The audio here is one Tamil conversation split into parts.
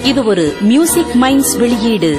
இது ஒரு மியூசிக் மைண்ட்ஸ் வெளியீடு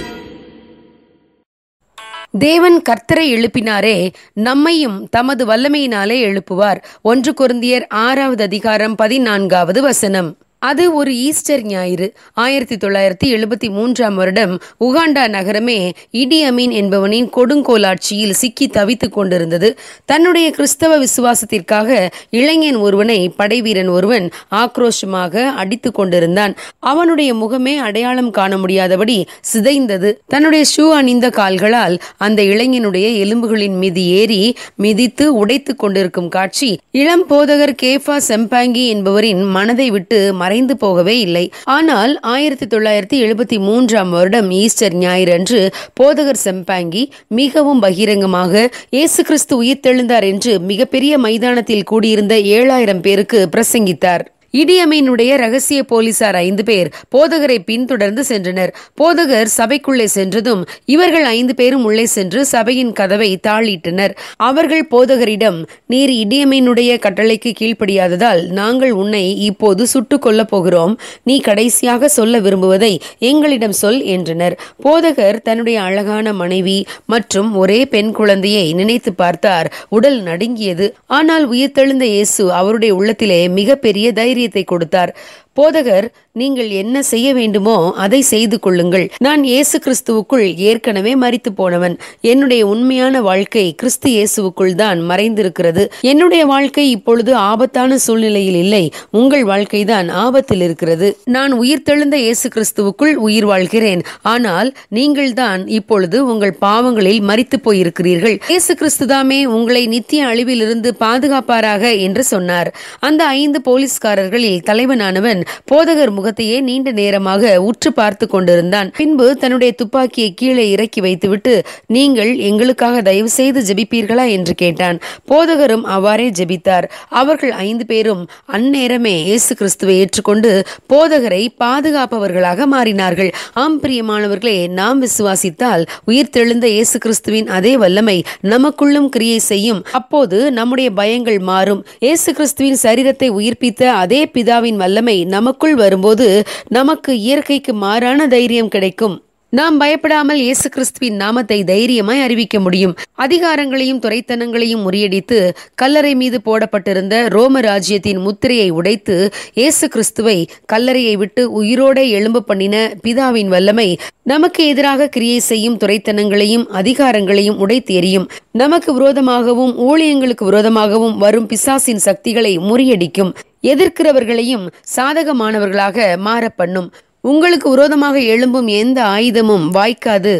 தேவன் கர்த்தரை எழுப்பினாரே நம்மையும் தமது வல்லமையினாலே எழுப்புவார் ஒன்று கொருந்தியர் ஆறாவது அதிகாரம் பதினான்காவது வசனம் அது ஒரு ஈஸ்டர் ஞாயிறு ஆயிரத்தி தொள்ளாயிரத்தி எழுபத்தி மூன்றாம் வருடம் உகாண்டா நகரமே இடி அமீன் என்பவனின் கொடுங்கோலாட்சியில் சிக்கி தவித்துக் கொண்டிருந்தது தன்னுடைய கிறிஸ்தவ விசுவாசத்திற்காக இளைஞன் ஒருவனை படைவீரன் ஒருவன் ஆக்ரோஷமாக அடித்துக் கொண்டிருந்தான் அவனுடைய முகமே அடையாளம் காண முடியாதபடி சிதைந்தது தன்னுடைய ஷூ அணிந்த கால்களால் அந்த இளைஞனுடைய எலும்புகளின் மீது ஏறி மிதித்து உடைத்துக் கொண்டிருக்கும் காட்சி இளம் போதகர் கேஃபா செம்பாங்கி என்பவரின் மனதை விட்டு மறைந்து போகவே இல்லை ஆனால் ஆயிரத்தி தொள்ளாயிரத்தி எழுபத்தி மூன்றாம் வருடம் ஈஸ்டர் ஞாயிறன்று போதகர் செம்பாங்கி மிகவும் பகிரங்கமாக இயேசு கிறிஸ்து உயிர்த்தெழுந்தார் என்று மிகப்பெரிய மைதானத்தில் கூடியிருந்த ஏழாயிரம் பேருக்கு பிரசங்கித்தார் இடியமீனுடைய ரகசிய போலீசார் ஐந்து பேர் போதகரை பின்தொடர்ந்து சென்றனர் போதகர் சபைக்குள்ளே சென்றதும் இவர்கள் ஐந்து பேரும் உள்ளே சென்று சபையின் கதவை தாளிட்டனர் அவர்கள் போதகரிடம் நீர் இடியமீனுடைய கட்டளைக்கு கீழ்ப்படியாததால் நாங்கள் உன்னை இப்போது சுட்டுக் கொல்லப் போகிறோம் நீ கடைசியாக சொல்ல விரும்புவதை எங்களிடம் சொல் என்றனர் போதகர் தன்னுடைய அழகான மனைவி மற்றும் ஒரே பெண் குழந்தையை நினைத்து பார்த்தார் உடல் நடுங்கியது ஆனால் உயிர்த்தெழுந்த இயேசு அவருடைய உள்ளத்திலே மிகப்பெரிய தைரியத்தை கொடுத்தார் போதகர் நீங்கள் என்ன செய்ய வேண்டுமோ அதை செய்து கொள்ளுங்கள் நான் இயேசு கிறிஸ்துவுக்குள் ஏற்கனவே மரித்து போனவன் என்னுடைய உண்மையான வாழ்க்கை கிறிஸ்து இயேசுவுக்குள் தான் மறைந்திருக்கிறது என்னுடைய வாழ்க்கை இப்பொழுது ஆபத்தான சூழ்நிலையில் இல்லை உங்கள் வாழ்க்கை தான் ஆபத்தில் இருக்கிறது நான் உயிர்த்தெழுந்த இயேசு கிறிஸ்துவுக்குள் உயிர் வாழ்கிறேன் ஆனால் நீங்கள் தான் இப்பொழுது உங்கள் பாவங்களில் மரித்து போயிருக்கிறீர்கள் இயேசு கிறிஸ்துதாமே உங்களை நித்திய அழிவிலிருந்து பாதுகாப்பாராக என்று சொன்னார் அந்த ஐந்து போலீஸ்காரர்களில் தலைவனானவன் போதகர் முகத்தையே நீண்ட நேரமாக உற்று பார்த்து கொண்டிருந்தான் பின்பு தன்னுடைய துப்பாக்கியை கீழே இறக்கி வைத்துவிட்டு நீங்கள் எங்களுக்காக தயவு செய்து ஜெபிப்பீர்களா என்று கேட்டான் போதகரும் அவ்வாறே ஜெபித்தார் அவர்கள் ஐந்து பேரும் அந்நேரமே இயேசு கிறிஸ்துவை ஏற்றுக்கொண்டு போதகரை பாதுகாப்பவர்களாக மாறினார்கள் ஆம் பிரியமானவர்களே நாம் விசுவாசித்தால் உயிர்த்தெழுந்த இயேசு கிறிஸ்துவின் அதே வல்லமை நமக்குள்ளும் கிரியை செய்யும் அப்போது நம்முடைய பயங்கள் மாறும் இயேசு கிறிஸ்துவின் சரீரத்தை உயிர்ப்பித்த அதே பிதாவின் வல்லமை நமக்குள் வரும்போது நமக்கு இயற்கைக்கு மாறான தைரியம் கிடைக்கும் நாம் பயப்படாமல் இயேசு கிறிஸ்துவின் நாமத்தை தைரியமாய் அறிவிக்க முடியும் அதிகாரங்களையும் துரைத்தனங்களையும் முறியடித்து கல்லறை மீது போடப்பட்டிருந்த ரோம ராஜ்யத்தின் முத்திரையை உடைத்து இயேசு கிறிஸ்துவை கல்லறையை விட்டு உயிரோட எழும்ப பண்ணின பிதாவின் வல்லமை நமக்கு எதிராக கிரியை செய்யும் துரைத்தனங்களையும் அதிகாரங்களையும் உடைத்து எறியும் நமக்கு விரோதமாகவும் ஊழியங்களுக்கு விரோதமாகவும் வரும் பிசாசின் சக்திகளை முறியடிக்கும் எதிர்க்கிறவர்களையும் சாதகமானவர்களாக மாற பண்ணும் உங்களுக்கு விரோதமாக எழும்பும் எந்த ஆயுதமும் வாய்க்காது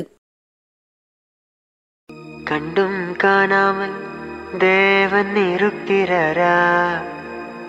கண்டும் காணாமல் தேவன் இருக்கிறாரா